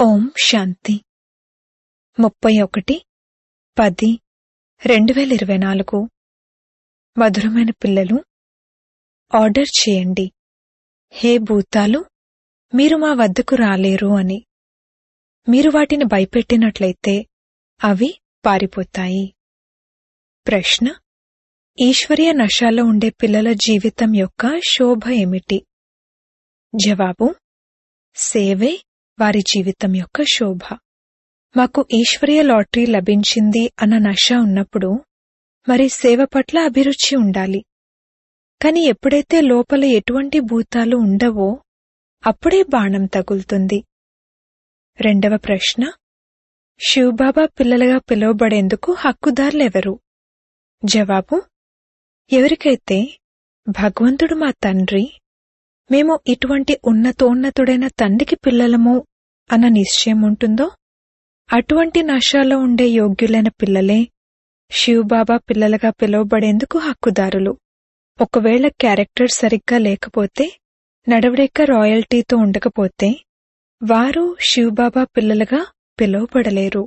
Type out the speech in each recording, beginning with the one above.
ఓం శాంతి ముప్పై ఒకటి పది రెండు వేల ఇరవై నాలుగు మధురమైన పిల్లలు ఆర్డర్ చేయండి హే భూతాలు మీరు మా వద్దకు రాలేరు అని మీరు వాటిని భయపెట్టినట్లయితే అవి పారిపోతాయి ప్రశ్న ఈశ్వరీయ నశాలో ఉండే పిల్లల జీవితం యొక్క శోభ ఏమిటి జవాబు సేవే వారి జీవితం యొక్క శోభ మాకు ఈశ్వరీయ లాటరీ లభించింది అన్న నష ఉన్నప్పుడు మరి సేవ పట్ల అభిరుచి ఉండాలి కాని ఎప్పుడైతే లోపల ఎటువంటి భూతాలు ఉండవో అప్పుడే బాణం తగులుతుంది రెండవ ప్రశ్న శివబాబా పిల్లలుగా పిలువబడేందుకు హక్కుదారులెవరు జవాబు ఎవరికైతే భగవంతుడు మా తండ్రి మేము ఇటువంటి ఉన్నతోన్నతుడైన తండ్రికి పిల్లలము అన్న నిశ్చయం ఉంటుందో అటువంటి నశాలో ఉండే యోగ్యులైన పిల్లలే శివబాబా పిల్లలుగా పిలువబడేందుకు హక్కుదారులు ఒకవేళ క్యారెక్టర్ సరిగ్గా లేకపోతే నడవడిక రాయల్టీతో ఉండకపోతే వారు శివబాబా పిల్లలుగా పిలువబడలేరు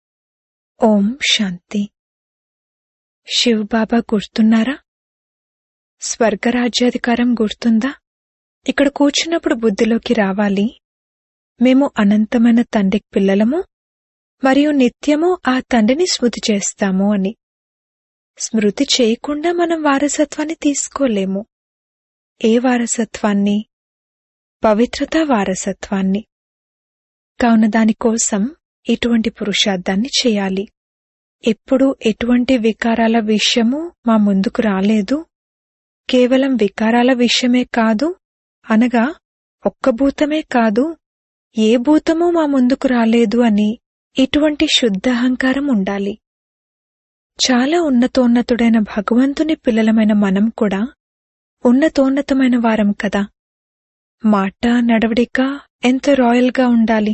ఓం శాంతి శివబాబా గుర్తున్నారా స్వర్గరాజ్యాధికారం గుర్తుందా ఇక్కడ కూర్చున్నప్పుడు బుద్ధిలోకి రావాలి మేము అనంతమైన తండ్రికి పిల్లలము మరియు నిత్యము ఆ తండ్రిని స్మృతి చేస్తాము అని స్మృతి చేయకుండా మనం వారసత్వాన్ని తీసుకోలేము ఏ వారసత్వాన్ని పవిత్రత వారసత్వాన్ని కావున దానికోసం ఇటువంటి పురుషార్థాన్ని చేయాలి ఎప్పుడు ఎటువంటి వికారాల విషయము మా ముందుకు రాలేదు కేవలం వికారాల విషయమే కాదు అనగా ఒక్క భూతమే కాదు ఏ భూతమూ మా ముందుకు రాలేదు అని ఇటువంటి శుద్ధ అహంకారం ఉండాలి చాలా ఉన్నతోన్నతుడైన భగవంతుని పిల్లలమైన మనం కూడా ఉన్నతోన్నతమైన వారం కదా మాట నడవడిక ఎంత రాయల్గా ఉండాలి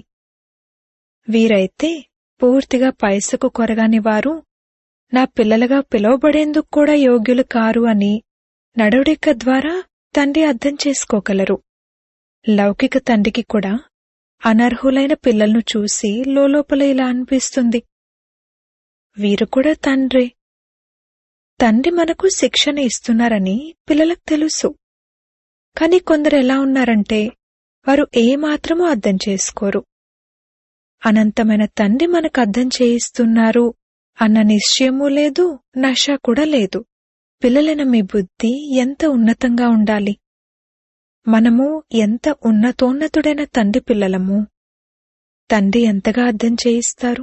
వీరైతే పూర్తిగా పైసకు కొరగాని వారు నా పిల్లలుగా పిలువబడేందుకు కూడా యోగ్యులు కారు అని నడవడిక ద్వారా తండ్రి అర్థం చేసుకోగలరు లౌకిక తండ్రికి కూడా అనర్హులైన పిల్లలను చూసి లోపల ఇలా అనిపిస్తుంది వీరు కూడా తండ్రే తండ్రి మనకు శిక్షణ ఇస్తున్నారని పిల్లలకు తెలుసు కాని కొందరు ఎలా ఉన్నారంటే వారు ఏమాత్రమూ అర్థం చేసుకోరు అనంతమైన తండ్రి మనకు అర్థం చేయిస్తున్నారు అన్న నిశ్చయమూ లేదు నష కూడా లేదు పిల్లలైన మీ బుద్ధి ఎంత ఉన్నతంగా ఉండాలి మనము ఎంత ఉన్నతోన్నతుడైన తండ్రి పిల్లలము తండ్రి ఎంతగా అర్థం చేయిస్తారు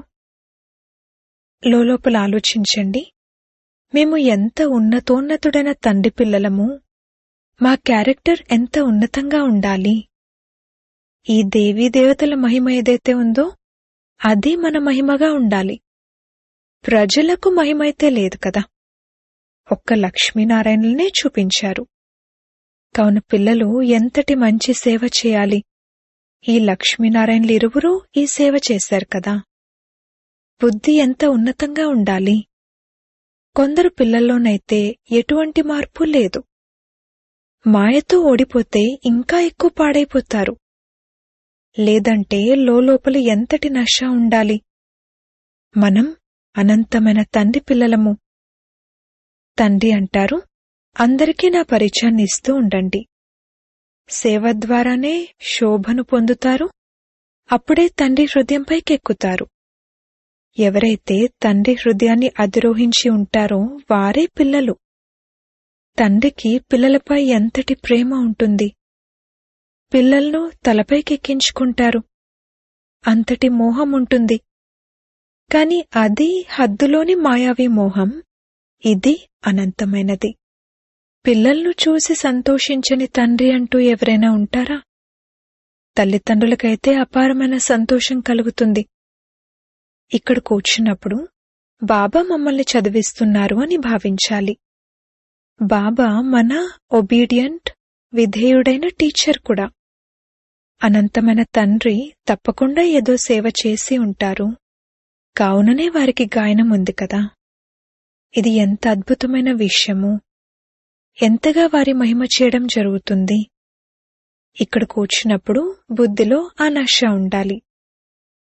లోపల ఆలోచించండి మేము ఎంత ఉన్నతోన్నతుడైన తండ్రి పిల్లలము మా క్యారెక్టర్ ఎంత ఉన్నతంగా ఉండాలి ఈ దేవీ దేవతల మహిమ ఏదైతే ఉందో అది మన మహిమగా ఉండాలి ప్రజలకు మహిమైతే లేదు కదా ఒక్క లక్ష్మీనారాయణలనే చూపించారు కావున పిల్లలు ఎంతటి మంచి సేవ చేయాలి ఈ లక్ష్మీనారాయణలు ఇరువురూ ఈ సేవ చేశారు కదా బుద్ధి ఎంత ఉన్నతంగా ఉండాలి కొందరు పిల్లల్లోనైతే ఎటువంటి మార్పు లేదు మాయతో ఓడిపోతే ఇంకా ఎక్కువ పాడైపోతారు లేదంటే లోపల ఎంతటి నష ఉండాలి మనం అనంతమైన తండ్రి పిల్లలము తండ్రి అంటారు అందరికీ నా పరిచయాన్ని ఇస్తూ ఉండండి సేవ ద్వారానే శోభను పొందుతారు అప్పుడే తండ్రి హృదయంపైకెక్కుతారు ఎవరైతే తండ్రి హృదయాన్ని అధిరోహించి ఉంటారో వారే పిల్లలు తండ్రికి పిల్లలపై ఎంతటి ప్రేమ ఉంటుంది పిల్లలను తలపైకెక్కించుకుంటారు అంతటి మోహం ఉంటుంది కాని అది హద్దులోని మాయావి మోహం ఇది అనంతమైనది పిల్లలను చూసి సంతోషించని తండ్రి అంటూ ఎవరైనా ఉంటారా తల్లిదండ్రులకైతే అపారమైన సంతోషం కలుగుతుంది ఇక్కడ కూర్చున్నప్పుడు బాబా మమ్మల్ని చదివిస్తున్నారు అని భావించాలి బాబా మన ఒబీడియంట్ విధేయుడైన టీచర్ కూడా అనంతమైన తండ్రి తప్పకుండా ఏదో సేవ చేసి ఉంటారు కావుననే వారికి గాయనం ఉంది కదా ఇది ఎంత అద్భుతమైన విషయము ఎంతగా వారి మహిమ చేయడం జరుగుతుంది ఇక్కడ కూర్చున్నప్పుడు బుద్ధిలో ఆ నష ఉండాలి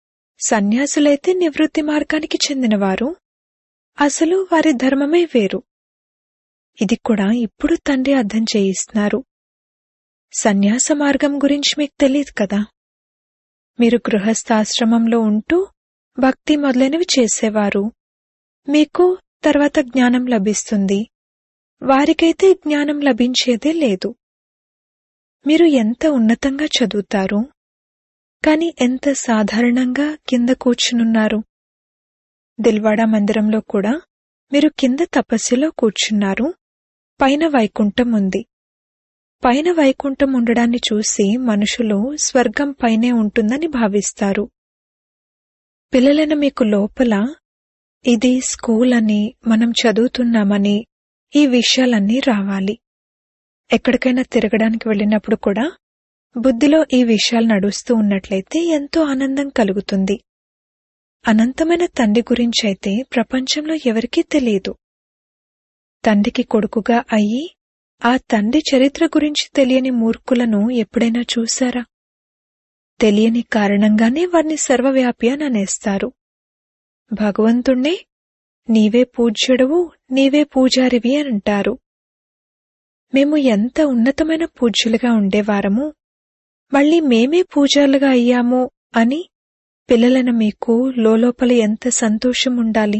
సన్యాసులైతే నివృత్తి మార్గానికి చెందినవారు అసలు వారి ధర్మమే వేరు ఇది కూడా ఇప్పుడు తండ్రి అర్థం చేయిస్తున్నారు సన్యాస మార్గం గురించి మీకు తెలియదు కదా మీరు గృహస్థాశ్రమంలో ఉంటూ భక్తి మొదలైనవి చేసేవారు మీకు తర్వాత జ్ఞానం లభిస్తుంది వారికైతే జ్ఞానం లభించేదే లేదు మీరు ఎంత ఉన్నతంగా చదువుతారు కాని ఎంత సాధారణంగా కింద కూర్చునున్నారు దిల్వాడా మందిరంలో కూడా మీరు కింద తపస్సులో కూర్చున్నారు పైన వైకుంఠం ఉంది పైన వైకుంఠం ఉండడాన్ని చూసి మనుషులు స్వర్గం పైనే ఉంటుందని భావిస్తారు పిల్లలైన మీకు లోపల ఇది స్కూల్ అని మనం చదువుతున్నామని ఈ విషయాలన్నీ రావాలి ఎక్కడికైనా తిరగడానికి వెళ్ళినప్పుడు కూడా బుద్ధిలో ఈ విషయాలు నడుస్తూ ఉన్నట్లయితే ఎంతో ఆనందం కలుగుతుంది అనంతమైన తండ్రి గురించైతే ప్రపంచంలో ఎవరికీ తెలియదు తండ్రికి కొడుకుగా అయ్యి ఆ తండ్రి చరిత్ర గురించి తెలియని మూర్ఖులను ఎప్పుడైనా చూశారా తెలియని కారణంగానే వారిని సర్వవ్యాపి అని అనేస్తారు భగవంతుణ్ణే నీవే పూజ్యుడవు నీవే పూజారివి అని అంటారు మేము ఎంత ఉన్నతమైన పూజ్యులుగా ఉండేవారము మళ్ళీ మేమే పూజారులుగా అయ్యాము అని పిల్లలైన మీకు లోపల ఎంత సంతోషం ఉండాలి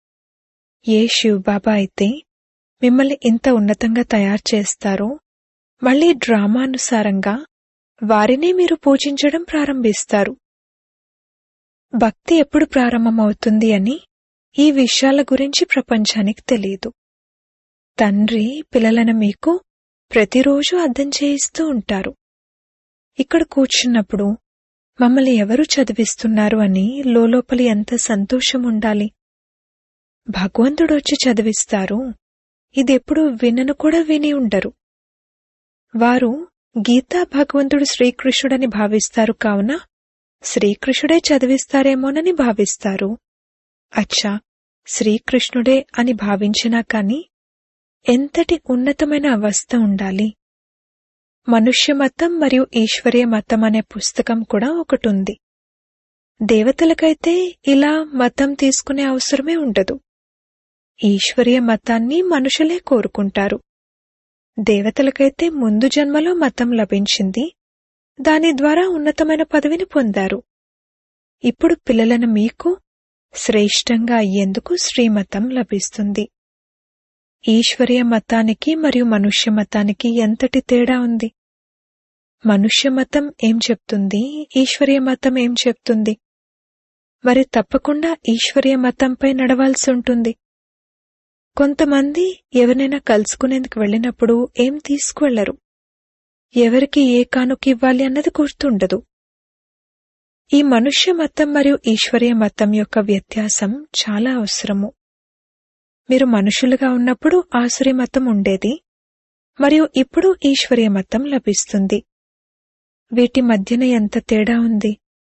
ఏ శివబాబా అయితే మిమ్మల్ని ఇంత ఉన్నతంగా తయారు చేస్తారో మళ్ళీ డ్రామానుసారంగా వారినే మీరు పూజించడం ప్రారంభిస్తారు భక్తి ఎప్పుడు ప్రారంభమవుతుంది అని ఈ విషయాల గురించి ప్రపంచానికి తెలియదు తండ్రి పిల్లలైన మీకు ప్రతిరోజు అర్థం చేయిస్తూ ఉంటారు ఇక్కడ కూర్చున్నప్పుడు మమ్మల్ని ఎవరు చదివిస్తున్నారు అని లోపలి ఎంత సంతోషం ఉండాలి భగవంతుడు వచ్చి చదివిస్తారు ఇదెప్పుడు వినను కూడా విని ఉండరు వారు గీతా భగవంతుడు శ్రీకృష్ణుడని భావిస్తారు కావున శ్రీకృష్ణుడే చదివిస్తారేమోనని భావిస్తారు అచ్చా శ్రీకృష్ణుడే అని భావించినా కాని ఎంతటి ఉన్నతమైన అవస్థ ఉండాలి మనుష్య మతం మరియు ఈశ్వరీయ మతం అనే పుస్తకం కూడా ఒకటుంది దేవతలకైతే ఇలా మతం తీసుకునే అవసరమే ఉండదు ఈశ్వరీయ మతాన్ని మనుషులే కోరుకుంటారు దేవతలకైతే ముందు జన్మలో మతం లభించింది దాని ద్వారా ఉన్నతమైన పదవిని పొందారు ఇప్పుడు పిల్లలను మీకు శ్రేష్టంగా అయ్యేందుకు శ్రీమతం లభిస్తుంది ఈశ్వరీయ మతానికి మరియు మనుష్య మతానికి ఎంతటి తేడా ఉంది మనుష్య మతం ఏం చెప్తుంది ఈశ్వరీయ మతం ఏం చెప్తుంది మరి తప్పకుండా ఈశ్వరీయ మతంపై నడవాల్సి ఉంటుంది కొంతమంది ఎవరినైనా కలుసుకునేందుకు వెళ్ళినప్పుడు ఏం తీసుకువెళ్లరు ఎవరికి ఏ కానుక ఇవ్వాలి అన్నది గుర్తుండదు ఈ మనుష్య మతం మరియు ఈశ్వరీయ మతం యొక్క వ్యత్యాసం చాలా అవసరము మీరు మనుషులుగా ఉన్నప్పుడు ఆసురీ మతం ఉండేది మరియు ఇప్పుడు ఈశ్వరీయ మతం లభిస్తుంది వీటి మధ్యన ఎంత తేడా ఉంది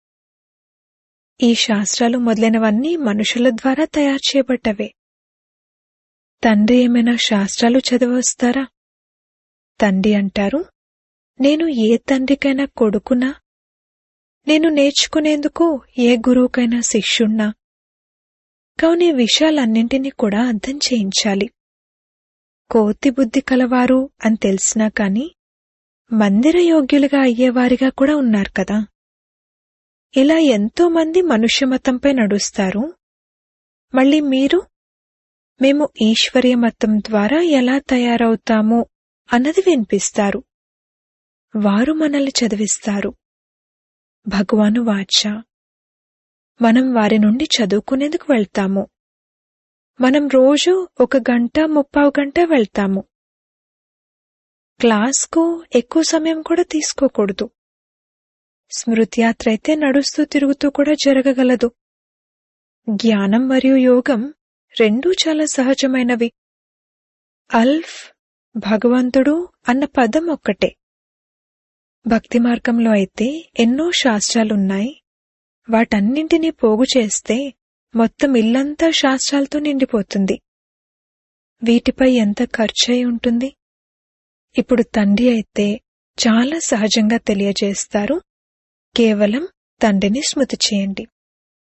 ఈ శాస్త్రాలు మొదలైనవన్నీ మనుషుల ద్వారా తయారు చేయబడ్డవే తండ్రి ఏమైనా శాస్త్రాలు చదివస్తారా తండ్రి అంటారు నేను ఏ తండ్రికైనా కొడుకునా నేను నేర్చుకునేందుకు ఏ గురువుకైనా శిష్యుణ్ణా కావున ఈ విషయాలన్నింటినీ కూడా అర్థం చేయించాలి కోతి బుద్ధి కలవారు అని తెలిసినా కాని మందిర యోగ్యులుగా అయ్యేవారిగా కూడా ఉన్నారు కదా ఇలా ఎంతో మంది మనుష్య మతంపై నడుస్తారు మళ్ళీ మీరు మేము ఈశ్వర్య మతం ద్వారా ఎలా తయారవుతాము అన్నది వినిపిస్తారు వారు మనల్ని చదివిస్తారు భగవాను వాచ మనం వారి నుండి చదువుకునేందుకు వెళ్తాము మనం రోజు ఒక గంట ముప్పావు గంట వెళ్తాము క్లాస్కు ఎక్కువ సమయం కూడా తీసుకోకూడదు స్మృతియాత్ర అయితే నడుస్తూ తిరుగుతూ కూడా జరగగలదు జ్ఞానం మరియు యోగం రెండూ చాలా సహజమైనవి అల్ఫ్ భగవంతుడు అన్న పదం ఒక్కటే భక్తి మార్గంలో అయితే ఎన్నో శాస్త్రాలున్నాయి వాటన్నింటినీ పోగు చేస్తే మొత్తం ఇల్లంతా శాస్త్రాలతో నిండిపోతుంది వీటిపై ఎంత ఖర్చయి ఉంటుంది ఇప్పుడు తండ్రి అయితే చాలా సహజంగా తెలియజేస్తారు కేవలం తండ్రిని స్మృతి చేయండి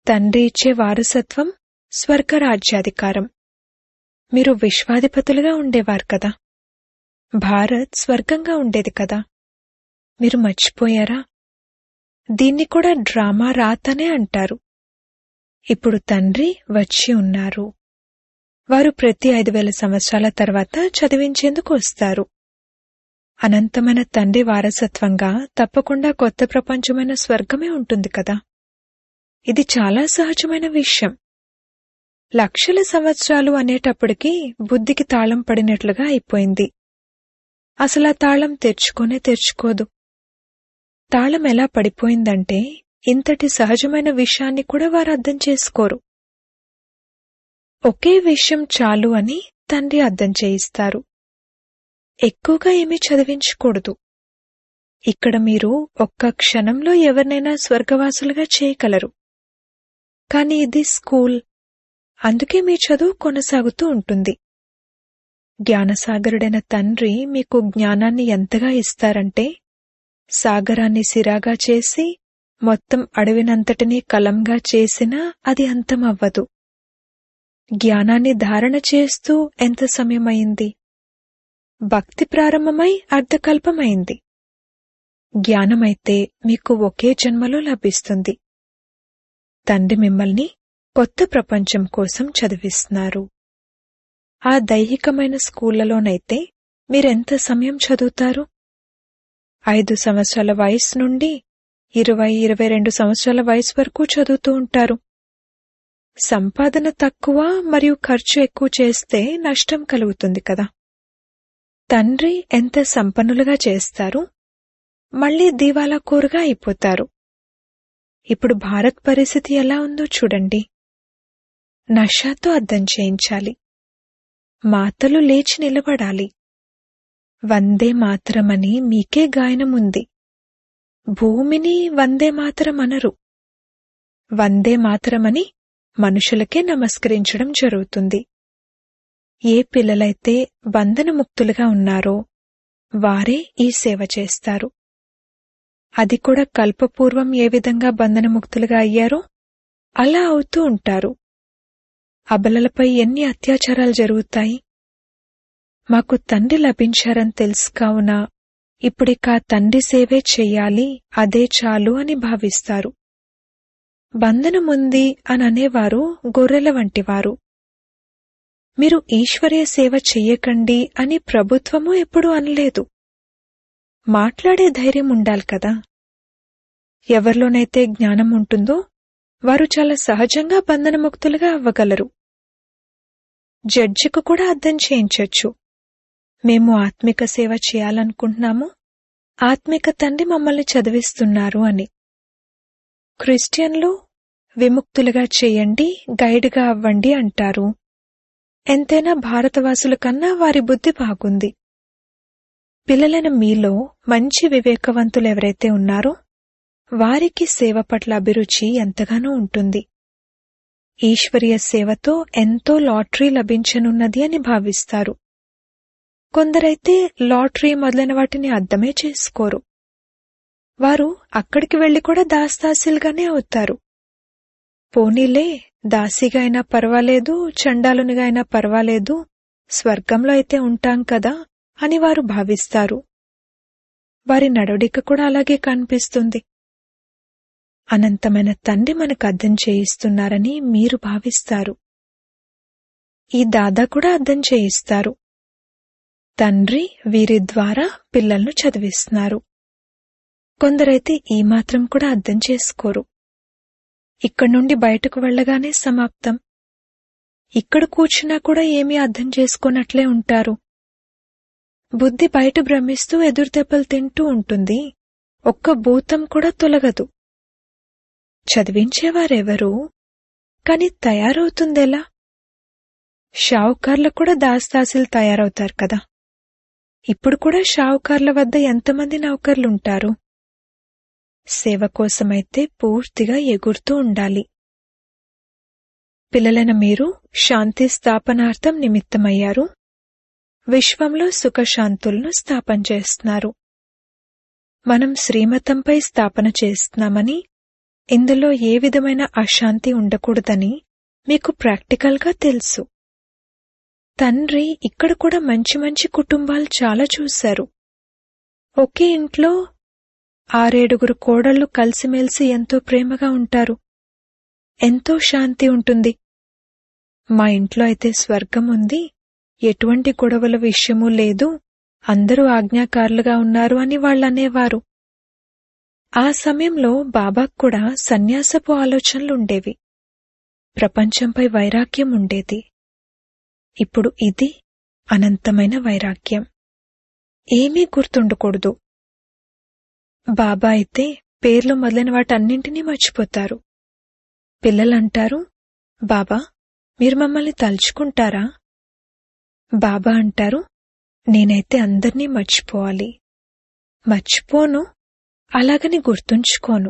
తండ్రి ఇచ్చే వారసత్వం స్వర్గరాజ్యాధికారం మీరు విశ్వాధిపతులుగా ఉండేవారు కదా భారత్ స్వర్గంగా ఉండేది కదా మీరు మర్చిపోయారా దీన్ని కూడా డ్రామా రాతనే అంటారు ఇప్పుడు తండ్రి వచ్చి ఉన్నారు వారు ప్రతి ఐదు వేల సంవత్సరాల తర్వాత చదివించేందుకు వస్తారు అనంతమైన తండ్రి వారసత్వంగా తప్పకుండా కొత్త ప్రపంచమైన స్వర్గమే ఉంటుంది కదా ఇది చాలా సహజమైన విషయం లక్షల సంవత్సరాలు అనేటప్పటికీ బుద్ధికి తాళం పడినట్లుగా అయిపోయింది అసలు ఆ తాళం తెరుచుకోనే తెరుచుకోదు తాళం ఎలా పడిపోయిందంటే ఇంతటి సహజమైన విషయాన్ని కూడా వారు అర్థం చేసుకోరు ఒకే విషయం చాలు అని తండ్రి అర్థం చేయిస్తారు ఎక్కువగా ఏమీ చదివించకూడదు ఇక్కడ మీరు ఒక్క క్షణంలో ఎవరినైనా స్వర్గవాసులుగా చేయగలరు కాని ఇది స్కూల్ అందుకే మీ చదువు కొనసాగుతూ ఉంటుంది జ్ఞానసాగరుడైన తండ్రి మీకు జ్ఞానాన్ని ఎంతగా ఇస్తారంటే సాగరాన్ని సిరాగా చేసి మొత్తం అడవినంతటినీ కలంగా చేసినా అది అంతమవ్వదు జ్ఞానాన్ని ధారణ చేస్తూ ఎంత సమయమైంది భక్తి ప్రారంభమై అర్ధకల్పమైంది జ్ఞానమైతే మీకు ఒకే జన్మలో లభిస్తుంది తండ్రి మిమ్మల్ని కొత్త ప్రపంచం కోసం చదివిస్తున్నారు ఆ దైహికమైన స్కూళ్లలోనైతే మీరెంత సమయం చదువుతారు ఐదు సంవత్సరాల వయసు నుండి ఇరవై ఇరవై రెండు సంవత్సరాల వయసు వరకు చదువుతూ ఉంటారు సంపాదన తక్కువ మరియు ఖర్చు ఎక్కువ చేస్తే నష్టం కలుగుతుంది కదా తండ్రి ఎంత సంపన్నులుగా చేస్తారు మళ్లీ దీవాలా కూరగా అయిపోతారు ఇప్పుడు భారత్ పరిస్థితి ఎలా ఉందో చూడండి నషాతో అర్థం చేయించాలి మాతలు లేచి నిలబడాలి వందే మాతరమని మీకే గాయనం ఉంది భూమిని వందే మాతరం అనరు వందే మాతరమని మనుషులకే నమస్కరించడం జరుగుతుంది ఏ పిల్లలైతే బంధనముక్తులుగా ఉన్నారో వారే ఈ సేవ చేస్తారు అది కూడా కల్పపూర్వం ఏ విధంగా బంధనముక్తులుగా అయ్యారో అలా అవుతూ ఉంటారు అబలలపై ఎన్ని అత్యాచారాలు జరుగుతాయి మాకు తండ్రి లభించారని తెలుసు కావున ఇప్పుడిక తండ్రి సేవే చెయ్యాలి అదే చాలు అని భావిస్తారు బంధనముంది అని అనేవారు గొర్రెల వంటివారు మీరు ఈశ్వర్య సేవ చెయ్యకండి అని ప్రభుత్వము ఎప్పుడూ అనలేదు మాట్లాడే ధైర్యం ఉండాలి కదా ఎవరిలోనైతే జ్ఞానం ఉంటుందో వారు చాలా సహజంగా బంధనముక్తులుగా అవ్వగలరు జడ్జికు కూడా అర్థం చేయించొచ్చు మేము ఆత్మిక సేవ చేయాలనుకుంటున్నాము ఆత్మిక తండ్రి మమ్మల్ని చదివిస్తున్నారు అని క్రిస్టియన్లు విముక్తులుగా చేయండి గైడ్గా అవ్వండి అంటారు ఎంతైనా భారతవాసుల కన్నా వారి బుద్ధి బాగుంది పిల్లలైన మీలో మంచి వివేకవంతులు ఎవరైతే ఉన్నారో వారికి సేవ పట్ల అభిరుచి ఎంతగానో ఉంటుంది ఈశ్వరీయ సేవతో ఎంతో లాటరీ లభించనున్నది అని భావిస్తారు కొందరైతే లాటరీ మొదలైన వాటిని అర్థమే చేసుకోరు వారు అక్కడికి వెళ్లి కూడా దాస్తాసిలుగానే అవుతారు పోనీలే దాసిగా అయినా పర్వాలేదు చండాలునిగా అయినా పర్వాలేదు స్వర్గంలో అయితే ఉంటాం కదా అని వారు భావిస్తారు వారి నడవడిక కూడా అలాగే కనిపిస్తుంది అనంతమైన తండ్రి మనకు అర్థం చేయిస్తున్నారని మీరు భావిస్తారు ఈ దాదా కూడా అర్థం చేయిస్తారు తండ్రి వీరి ద్వారా పిల్లలను చదివిస్తున్నారు కొందరైతే ఈ మాత్రం కూడా అర్థం చేసుకోరు ఇక్కడి నుండి బయటకు వెళ్లగానే సమాప్తం ఇక్కడ కూర్చున్నా కూడా ఏమీ అర్థం చేసుకోనట్లే ఉంటారు బుద్ధి బయట భ్రమిస్తూ ఎదురుదెబ్బలు తింటూ ఉంటుంది ఒక్క భూతం కూడా తొలగదు చదివించేవారెవరు కాని తయారవుతుందెలా షావుకార్లు కూడా దాస్తాసిలు తయారవుతారు కదా ఇప్పుడు కూడా షావుకార్ల వద్ద ఎంతమంది నౌకర్లుంటారు సేవ కోసమైతే పూర్తిగా ఎగురుతూ ఉండాలి పిల్లలైన మీరు శాంతి స్థాపనార్థం నిమిత్తమయ్యారు విశ్వంలో సుఖశాంతులను స్థాపన చేస్తున్నారు మనం శ్రీమతంపై స్థాపన చేస్తున్నామని ఇందులో ఏ విధమైన అశాంతి ఉండకూడదని మీకు ప్రాక్టికల్గా తెలుసు తండ్రి ఇక్కడ కూడా మంచి మంచి కుటుంబాలు చాలా చూశారు ఒకే ఇంట్లో ఆరేడుగురు కోడళ్లు కలిసిమెలిసి ఎంతో ప్రేమగా ఉంటారు ఎంతో శాంతి ఉంటుంది మా ఇంట్లో అయితే స్వర్గం ఉంది ఎటువంటి గొడవల విషయమూ లేదు అందరూ ఆజ్ఞాకారులుగా ఉన్నారు అని వాళ్ళనేవారు ఆ సమయంలో బాబాకు కూడా సన్యాసపు ఆలోచనలుండేవి ప్రపంచంపై వైరాగ్యం ఉండేది ఇప్పుడు ఇది అనంతమైన వైరాగ్యం ఏమీ గుర్తుండకూడదు బాబా అయితే పేర్లు మొదలైన వాటన్నింటినీ మర్చిపోతారు పిల్లలంటారు బాబా మీరు మమ్మల్ని తలుచుకుంటారా బాబా అంటారు నేనైతే అందర్నీ మర్చిపోవాలి మర్చిపోను అలాగని గుర్తుంచుకోను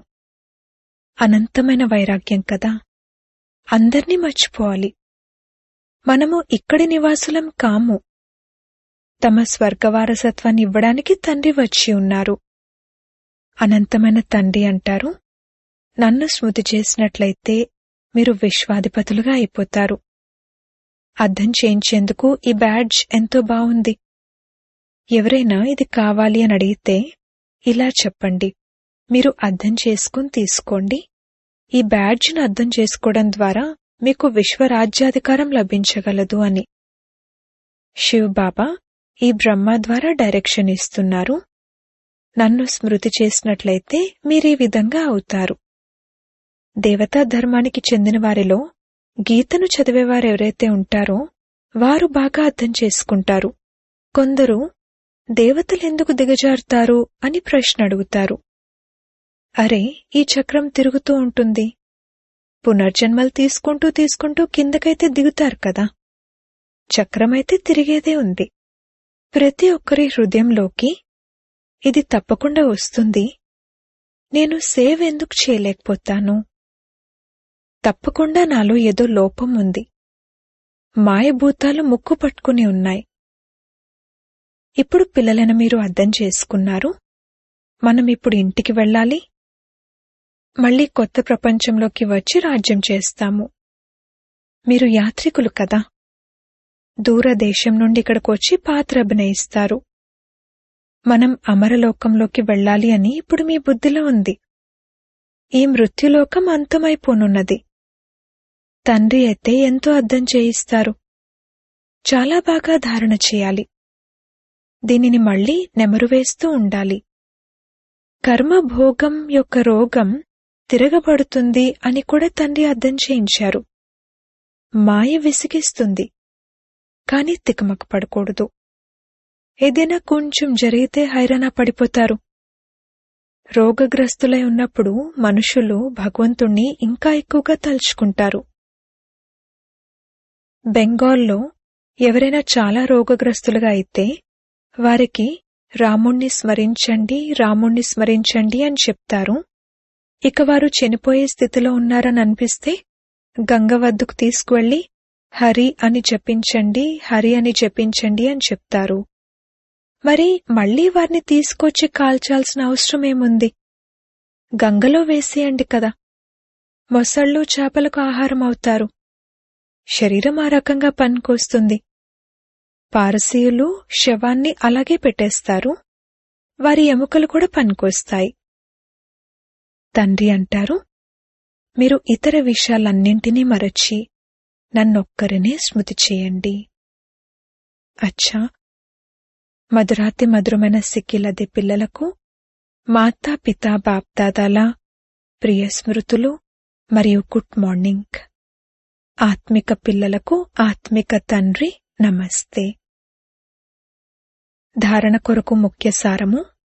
అనంతమైన వైరాగ్యం కదా అందర్నీ మర్చిపోవాలి మనము ఇక్కడి నివాసులం కాము తమ స్వర్గవారసత్వాన్ని ఇవ్వడానికి తండ్రి వచ్చి ఉన్నారు అనంతమైన తండ్రి అంటారు నన్ను స్మృతి చేసినట్లయితే మీరు విశ్వాధిపతులుగా అయిపోతారు అర్థం చేయించేందుకు ఈ బ్యాడ్జ్ ఎంతో బావుంది ఎవరైనా ఇది కావాలి అని అడిగితే ఇలా చెప్పండి మీరు అర్థం చేసుకుని తీసుకోండి ఈ బ్యాడ్జ్ను అర్థం చేసుకోవడం ద్వారా మీకు విశ్వరాజ్యాధికారం లభించగలదు అని శివ్ బాబా ఈ బ్రహ్మ ద్వారా డైరెక్షన్ ఇస్తున్నారు నన్ను స్మృతి చేసినట్లయితే మీరీ విధంగా అవుతారు దేవతా ధర్మానికి చెందిన వారిలో గీతను చదివేవారు ఎవరైతే ఉంటారో వారు బాగా అర్థం చేసుకుంటారు కొందరు దేవతలెందుకు దిగజారుతారు అని ప్రశ్న అడుగుతారు అరే ఈ చక్రం తిరుగుతూ ఉంటుంది పునర్జన్మలు తీసుకుంటూ తీసుకుంటూ కిందకైతే దిగుతారు కదా చక్రమైతే తిరిగేదే ఉంది ప్రతి ఒక్కరి హృదయంలోకి ఇది తప్పకుండా వస్తుంది నేను సేవ్ ఎందుకు చేయలేకపోతాను తప్పకుండా నాలో ఏదో లోపం ఉంది మాయభూతాలు ముక్కు పట్టుకుని ఉన్నాయి ఇప్పుడు పిల్లలను మీరు అర్థం చేసుకున్నారు మనం ఇప్పుడు ఇంటికి వెళ్ళాలి మళ్ళీ కొత్త ప్రపంచంలోకి వచ్చి రాజ్యం చేస్తాము మీరు యాత్రికులు కదా దూరదేశం నుండి ఇక్కడికి వచ్చి పాత్ర అభినయిస్తారు మనం అమరలోకంలోకి వెళ్ళాలి అని ఇప్పుడు మీ బుద్ధిలో ఉంది ఈ మృత్యులోకం అంతమైపోనున్నది తండ్రి అయితే ఎంతో అర్థం చేయిస్తారు చాలా బాగా ధారణ చేయాలి దీనిని మళ్ళీ నెమరువేస్తూ ఉండాలి కర్మ భోగం యొక్క రోగం తిరగబడుతుంది అని కూడా తండ్రి అర్థం చేయించారు మాయ విసిగిస్తుంది కాని తికమక పడకూడదు ఏదైనా కొంచెం జరిగితే హైరాణ పడిపోతారు రోగగ్రస్తులై ఉన్నప్పుడు మనుషులు భగవంతుణ్ణి ఇంకా ఎక్కువగా తలుచుకుంటారు బెంగాల్లో ఎవరైనా చాలా రోగగ్రస్తులుగా అయితే వారికి రాముణ్ణి స్మరించండి రాముణ్ణి స్మరించండి అని చెప్తారు ఇక వారు చనిపోయే స్థితిలో ఉన్నారని అనిపిస్తే గంగ వద్దకు తీసుకువెళ్లి హరి అని జపించండి హరి అని జపించండి అని చెప్తారు మరి మళ్లీ వారిని తీసుకొచ్చి కాల్చాల్సిన అవసరం ఏముంది గంగలో వేసేయండి కదా మొసళ్ళు చేపలకు ఆహారం అవుతారు శరీరం ఆ రకంగా పనికొస్తుంది పారసీయులు శవాన్ని అలాగే పెట్టేస్తారు వారి ఎముకలు కూడా పనికొస్తాయి తండ్రి అంటారు మీరు ఇతర విషయాలన్నింటినీ మరచి నన్నొక్కరినే స్మృతి చేయండి అచ్చా మధురాతి మధురమైన సిక్కిలది పిల్లలకు మాతా పితా బాప్దాదాల ప్రియ స్మృతులు మరియు గుడ్ మార్నింగ్ ఆత్మిక పిల్లలకు ఆత్మిక తండ్రి నమస్తే ధారణ కొరకు ముఖ్య సారము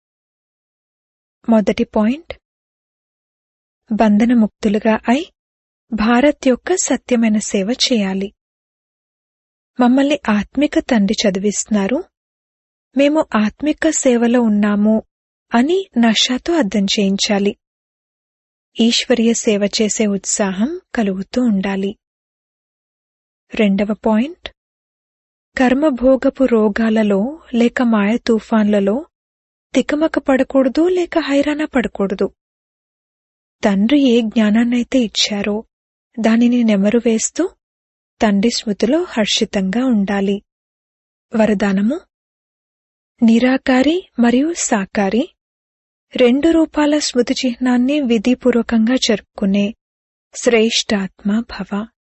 మొదటి పాయింట్ బంధనముక్తులుగా అయి భారత్ యొక్క సత్యమైన సేవ చేయాలి మమ్మల్ని ఆత్మిక తండ్రి చదివిస్తున్నారు మేము ఆత్మిక సేవలో ఉన్నాము అని నషాతో అర్థం చేయించాలి ఈశ్వరీయ సేవ చేసే ఉత్సాహం కలుగుతూ ఉండాలి రెండవ పాయింట్ కర్మభోగపు రోగాలలో లేక మాయ తుఫాన్లలో తికమక పడకూడదు లేక హైరాణ పడకూడదు తండ్రి ఏ జ్ఞానాన్నైతే ఇచ్చారో దానిని నెమరు వేస్తూ తండ్రి స్మృతిలో హర్షితంగా ఉండాలి వరదానము నిరాకారి మరియు సాకారి రెండు రూపాల స్మృతి చిహ్నాన్ని విధిపూర్వకంగా జరుపుకునే శ్రేష్టాత్మ భవ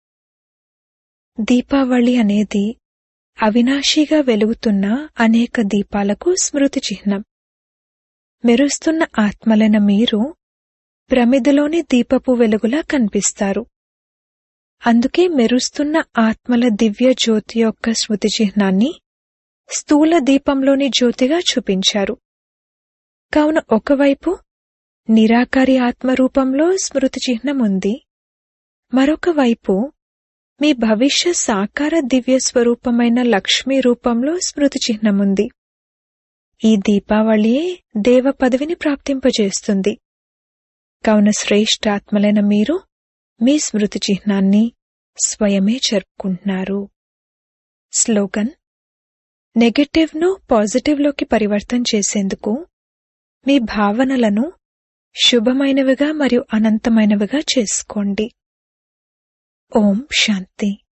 దీపావళి అనేది అవినాశిగా వెలుగుతున్న అనేక దీపాలకు స్మృతి చిహ్నం మెరుస్తున్న ఆత్మలైన మీరు ప్రమిదలోని దీపపు వెలుగులా కనిపిస్తారు అందుకే మెరుస్తున్న ఆత్మల దివ్య జ్యోతి యొక్క స్మృతి చిహ్నాన్ని స్థూల దీపంలోని జ్యోతిగా చూపించారు కావున ఒకవైపు నిరాకారి ఆత్మరూపంలో స్మృతి చిహ్నం ఉంది మరొక వైపు మీ భవిష్య సాకార దివ్య స్వరూపమైన లక్ష్మీ రూపంలో స్మృతి చిహ్నముంది ఈ దీపావళియే దేవ పదవిని ప్రాప్తింపజేస్తుంది కావున శ్రేష్ఠాత్మలైన మీరు మీ స్మృతి చిహ్నాన్ని స్వయమే జరుపుకుంటున్నారు స్లోగన్ నెగటివ్ను పాజిటివ్లోకి పరివర్తన చేసేందుకు మీ భావనలను శుభమైనవిగా మరియు అనంతమైనవిగా చేసుకోండి ఓం శాంతి